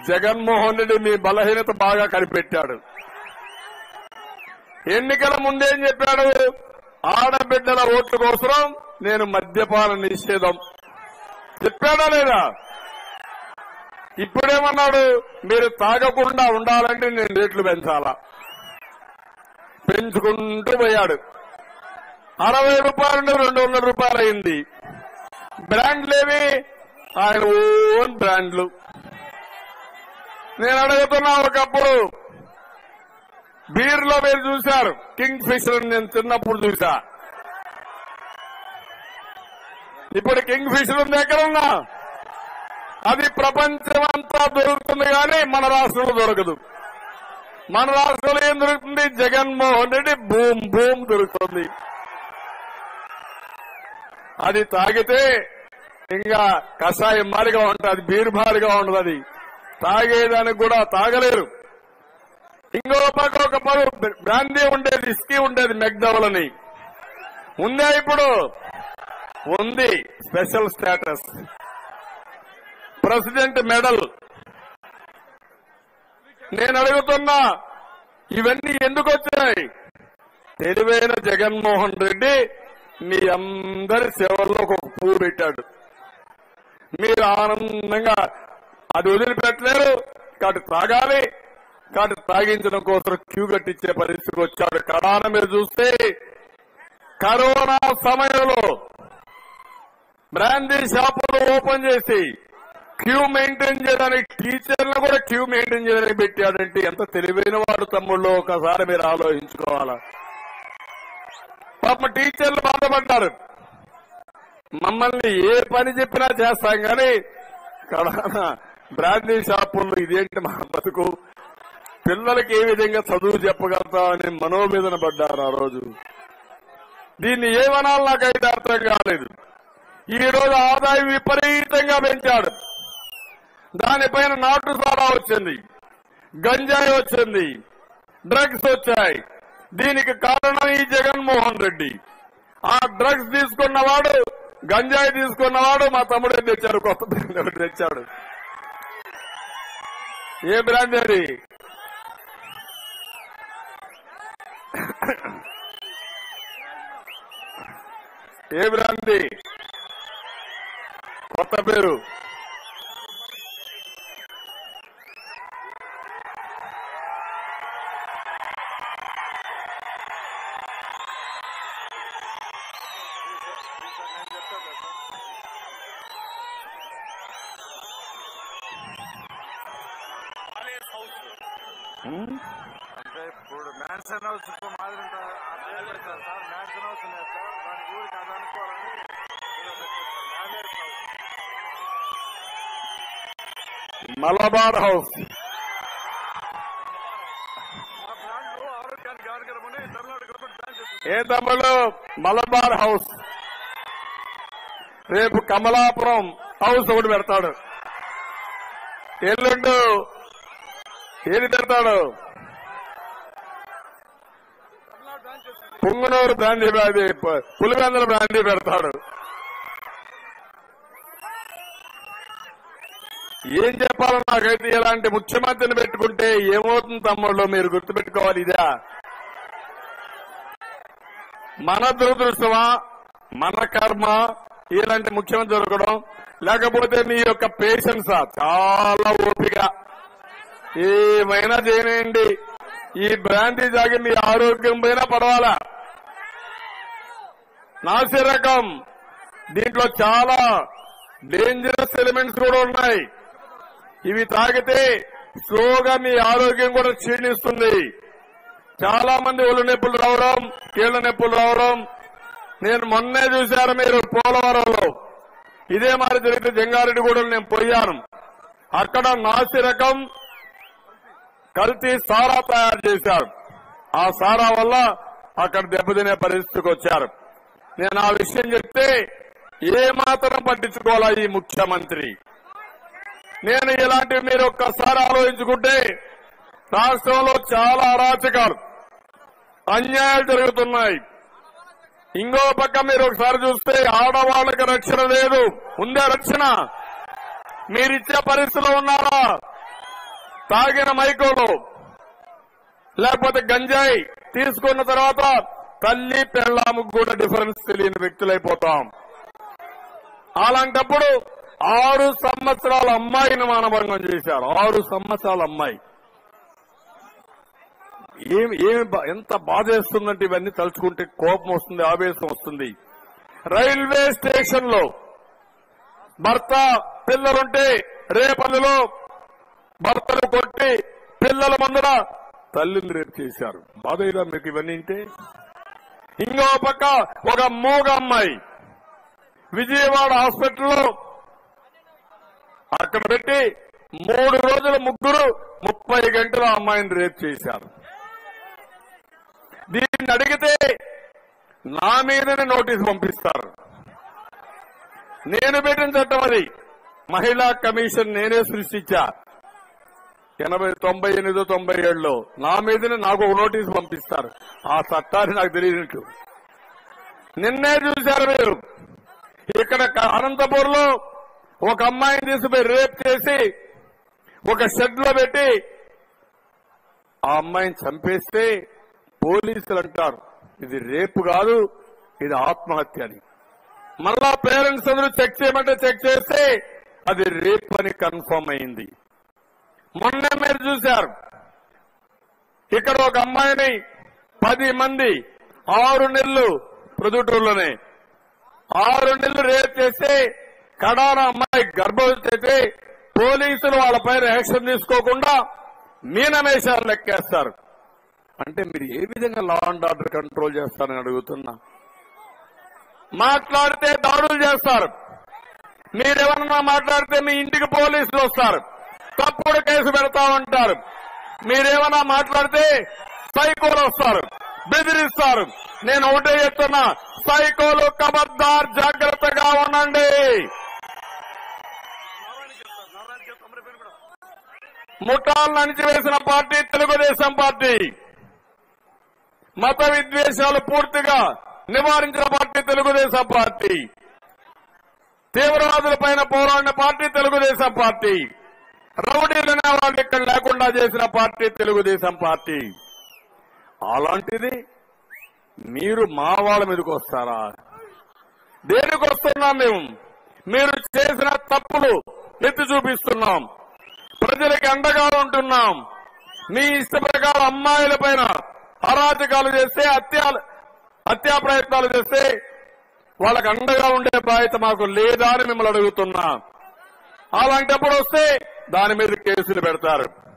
జగన్మోహన్ రెడ్డి మీ బలహీనత బాగా కనిపెట్టాడు ఎన్నికల ముందేం చెప్పాడు ఆడబిడ్డల ఓట్ల కోసం నేను మద్యపాన నిషేధం చెప్పాడా లేదా ఇప్పుడేమన్నాడు మీరు తాగకుండా ఉండాలంటే నేను రేట్లు పెంచాలా పెంచుకుంటూ పోయాడు అరవై రూపాయల నుండి రెండు వందల రూపాయలు అయింది బ్రాండ్లేవి ఆయన ఓన్ బ్రాండ్లు నేను అడుగుతున్నా ఒకప్పుడు బీర్లో మీరు చూశారు కింగ్ ఫిషర్ నేను చిన్నప్పుడు చూసా ఇప్పుడు కింగ్ ఫిషర్ ఉంది ఎక్కడున్నా అది ప్రపంచమంతా దొరుకుతుంది కానీ మన రాష్ట్రంలో దొరకదు మన రాష్ట్రంలో ఏం దొరుకుతుంది జగన్మోహన్ రెడ్డి భూమ్ భూమ్ దొరుకుతుంది అది తాగితే ఇంకా కషాయం మారిగా ఉంటుంది బీర్ మారిగా ఉండదు అది తాగేదానికి కూడా తాగలేరు ఇంకో పక్క ఒక పరు బ్రాందీ ఉండేది ఇస్కీ ఉండేది మెక్డవలని ఉందా ఇప్పుడు ఉంది స్పెషల్ స్టేటస్ ప్రెసిడెంట్ మెడల్ నేను అడుగుతున్నా ఇవన్నీ ఎందుకు వచ్చాయి తెలివైన జగన్మోహన్ రెడ్డి మీ అందరి సేవల్లో ఒక పువ్వు పెట్టాడు మీరు ఆనందంగా అది వదిలిపెట్టలేరు కాబట్టి తాగాలి కాబట్టి తాగించడం కోసం క్యూ కట్టించే పరిస్థితికి వచ్చాడు కడాన మీరు చూస్తే కరోనా సమయంలో బ్రాందీ షాపులు ఓపెన్ చేసి క్యూ మెయింటైన్ చేయడానికి టీచర్లు కూడా క్యూ మెయింటైన్ చేయడానికి పెట్టాడంటే ఎంత తెలివైన వాడు తమ్ముళ్ళు ఒకసారి మీరు ఆలోచించుకోవాలా పాప టీచర్లు బాధపడ్డారు మమ్మల్ని ఏ పని చెప్పినా చేస్తాం కానీ కడాన బ్రాందీ షాపుల్లో ఇదేంటి మా బతుకు పిల్లలకి ఏ విధంగా చదువు చెప్పగలుగుతామని మనోవేదన పడ్డారు ఆ రోజు దీన్ని ఏమనాలి నాకైతే అర్థం కాలేదు ఈ రోజు ఆదాయం విపరీతంగా పెంచాడు దానిపైన నాటు సారా వచ్చింది గంజాయి వచ్చింది డ్రగ్స్ వచ్చాయి దీనికి కారణం ఈ జగన్మోహన్ రెడ్డి ఆ డ్రగ్స్ తీసుకున్నవాడు గంజాయి తీసుకున్నవాడు మా తమ్ముడే తెచ్చాడు కొత్త బ్రాండ్ ఒకటి తెచ్చాడు ఏ బ్రాండ్ అది ఏ బ్రాంది కొత్త పేరు అంటే ఇప్పుడు మ్యాన్సన్ హౌస్ ఇప్పుడు మాదిరి ఉంటుంది. ఆ పేరు పెట్టారు సార్ మ్యాన్సన్ హౌస్ ఉన్నాయి సార్ దాని ఊరికి అది అనుకోవాలని ఏదో పెట్టారు sir. Mansion house. Malabar house ఆ బ్రాండ్లు ఆరోగ్యానికి హానికరమని తమిళనాడు గవర్నమెంట్ బ్యాన్ చేసింది ఏ తమ్ముడు మలబార్ హౌస్ రేపు కమలాపురం హౌస్ ఒకటి పెడతాడు ఎల్లుండు ఏది పెడతాడు తమిళనాడు బ్యాన్ చేసింది Punganur brandy brandy Pulivendula brandy పెడతాడు ఏం చెప్పాలో నాకైతే ఇలాంటి ముఖ్యమంత్రిని పెట్టుకుంటే ఏమవుతుంది తమ్ముళ్ళు మీరు గుర్తుపెట్టుకోవాలి ఇదా మన దురదృష్టమా మన కర్మ ఇలాంటి ముఖ్యమంత్రి దొరకడం లేకపోతే మీ యొక్క పేషెన్సా చాలా ఓపిక ఏమైనా చేయనండి ఈ బ్రాంతి తాగి మీ ఆరోగ్యం పైన పర్వాలా నాసి రకం దీంట్లో చాలా డేంజరస్ ఎలిమెంట్స్ కూడా ఉన్నాయి ఇవి తాగితే స్లోగా మీ ఆరోగ్యం కూడా క్షీణిస్తుంది చాలా మంది ఒళ్ళు నొప్పులు రావడం కీళ్ల నొప్పులు రావడం నేను మొన్నే చూశాను మీరు పోలవరంలో ఇదే మరి జరిగితే జంగారెడ్డి కూడా నేను పోయాను అక్కడ నాసి రకం కల్తీ సారా తయారు చేశారు ఆ సారా వల్ల అక్కడ దెబ్బతినే పరిస్థితికి వచ్చారు నేను ఆ విషయం చెప్తే ఏ మాత్రం పట్టించుకోవాలా ఈ ముఖ్యమంత్రి నేను ఇలాంటివి మీరు ఒక్కసారి ఆలోచించుకుంటే రాష్ట్రంలో చాలా అరాచకాలు అన్యాయాలు జరుగుతున్నాయి ఇంకో పక్క మీరు ఒకసారి చూస్తే ఆడవాళ్ళకి రక్షణ లేదు ఉందే రక్షణ మీరిచ్చే పరిస్థితిలో ఉన్నారా తాగిన మైకోలు లేకపోతే గంజాయి తీసుకున్న తర్వాత తల్లి పెళ్ళాముకు కూడా డిఫరెన్స్ తెలియని వ్యక్తులైపోతాం అలాంటప్పుడు ఆరు సంవత్సరాల అమ్మాయిని మానభంగం చేశారు ఆరు సంవత్సరాల అమ్మాయి ఏమి ఏమి బా- ఎంత బాధేస్తుందంటే ఇవన్నీ తలుచుకుంటే కోపం వస్తుంది ఆవేశం వస్తుంది రైల్వే స్టేషన్ లో భర్త పిల్లలుంటే రేపల్లిలో భర్తలు కొట్టి పిల్లల ముందర తల్లిని రేపు చేశారు బాధ మీకు ఇవన్నీ అంటే ఇంకో పక్క ఒక మూగ అమ్మాయి విజయవాడ హాస్పిటల్లో అక్కడ పెట్టి మూడు రోజుల ముగ్గురు ముప్పై గంటల అమ్మాయిని రేప్ చేశారు దీన్ని అడిగితే నా మీదనే నోటీస్ పంపిస్తారు నేను పెట్టిన చట్టం అది మహిళా కమిషన్ నేనే సృష్టించా ఎనభై తొంభై ఎనిమిది తొంభై ఏడులో నా మీదనే నాకు ఒక నోటీస్ పంపిస్తారు ఆ చట్టాన్ని నాకు తెలియనట్టు నిన్నే చూశారు మీరు ఇక్కడ క- అనంతపూర్లో ఒక అమ్మాయిని తీసుకుపోయి రేప్ చేసి ఒక షెడ్ లో పెట్టి ఆ అమ్మాయిని చంపేస్తే పోలీసులు అంటారు ఇది రేపు కాదు ఇది ఆత్మహత్య అని మళ్ళా పేరెంట్స్ అందరూ చెక్ చేయమంటే చెక్ చేస్తే అది రేప్ అని కన్ఫర్మ్ అయింది మొన్న మీరు చూశారు ఇక్కడ ఒక అమ్మాయిని పది మంది ఆరు నెలలు ప్రొద్దుటూరులోనే ఆరు నెలలు రేప్ చేస్తే కడాన అమ్మాయి గర్భవతి అయితే పోలీసులు వాళ్ళపైన యాక్షన్ తీసుకోకుండా మీనమేషాలు లెక్కేస్తారు అంటే మీరు ఏ విధంగా లా అండ్ ఆర్డర్ కంట్రోల్ చేస్తారని అడుగుతున్నా మాట్లాడితే దాడులు చేస్తారు మీరేమన్నా మాట్లాడితే మీ ఇంటికి పోలీసులు వస్తారు తప్పుడు కేసు పెడతా ఉంటారు మీరేమన్నా మాట్లాడితే సైకోలు వస్తారు బెదిరిస్తారు నేను ఒకటే చెప్తున్నా సైకోలు కబద్దార్ జాగ్రత్తగా ఉండండి ముఠాలను అణిచివేసిన పార్టీ తెలుగుదేశం పార్టీ మత విద్వేషాలు పూర్తిగా నివారించిన పార్టీ తెలుగుదేశం పార్టీ తీవ్రవాదులపైన పోరాడిన పార్టీ తెలుగుదేశం పార్టీ రౌడీలనే వాళ్ళు ఇక్కడ లేకుండా చేసిన పార్టీ తెలుగుదేశం పార్టీ అలాంటిది మీరు మా వాళ్ళ మీదకి వస్తారా దేనికి వస్తున్నాం మేము మీరు చేసిన తప్పులు ఎత్తి చూపిస్తున్నాం ప్రజలకి అండగా ఉంటున్నాం మీ ఇష్ట ప్రకారం అమ్మాయిల పైన అరాచకాలు చేస్తే హత్యాలు హత్యా ప్రయత్నాలు చేస్తే వాళ్ళకి అండగా ఉండే బాధ్యత మాకు లేదా అని మిమ్మల్ని అడుగుతున్నా అలాంటప్పుడు వస్తే దాని మీద కేసులు పెడతారు